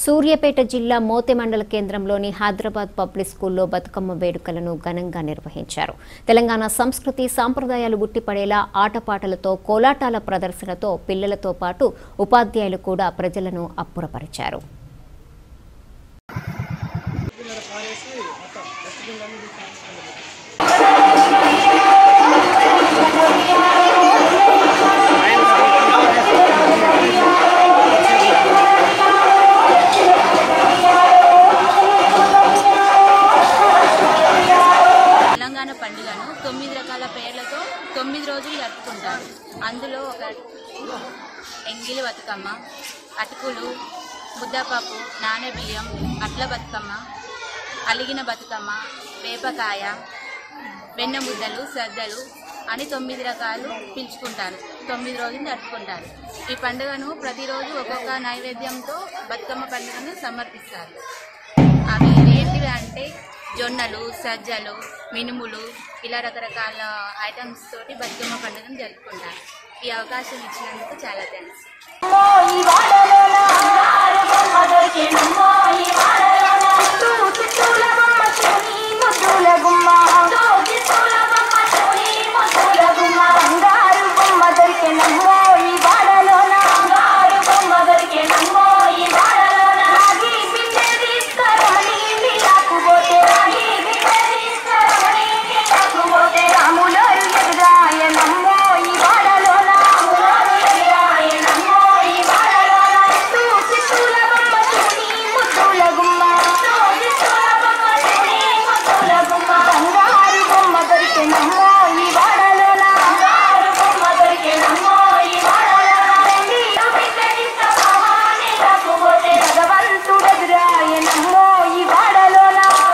సూర్యాపేట జిల్లా మోతె మండల కేంద్రంలోని హైదరాబాద్ పబ్లిక్ స్కూల్లో బతుకమ్మ వేడుకలను ఘనంగా నిర్వహించారు తెలంగాణ సంస్కృతి సాంప్రదాయాలు ఉట్టిపడేలా ఆటపాటలతో కోలాటాల ప్రదర్శనతో పిల్లలతో పాటు ఉపాధ్యాయులు కూడా ప్రజలను అప్పురపరిచారు తెలంగాణ పండుగను తొమ్మిది రకాల పేర్లతో తొమ్మిది రోజులు జరుపుకుంటారు అందులో ఒక ఎంగిలి బతుకమ్మ అటుకులు ముద్దపప్పు నానబియ్యం అట్ల బతుకమ్మ అలిగిన బతుకమ్మ వేపకాయ వెన్న ముద్దలు సద్దలు అని తొమ్మిది రకాలు పిలుచుకుంటారు తొమ్మిది రోజులు జరుపుకుంటారు ఈ పండుగను ప్రతిరోజు ఒక్కొక్క నైవేద్యంతో బతుకమ్మ పండుగను సమర్పిస్తారు అవి ఏంటివి అంటే జొన్నలు సజ్జలు మినుములు ఇలా రకరకాల ఐటమ్స్ తోటి బతుకమ్మ పండుగను జరుపుకుంటారు ఈ అవకాశం ఇచ్చినందుకు చాలా థ్యాంక్స్ ఈ వాడలోన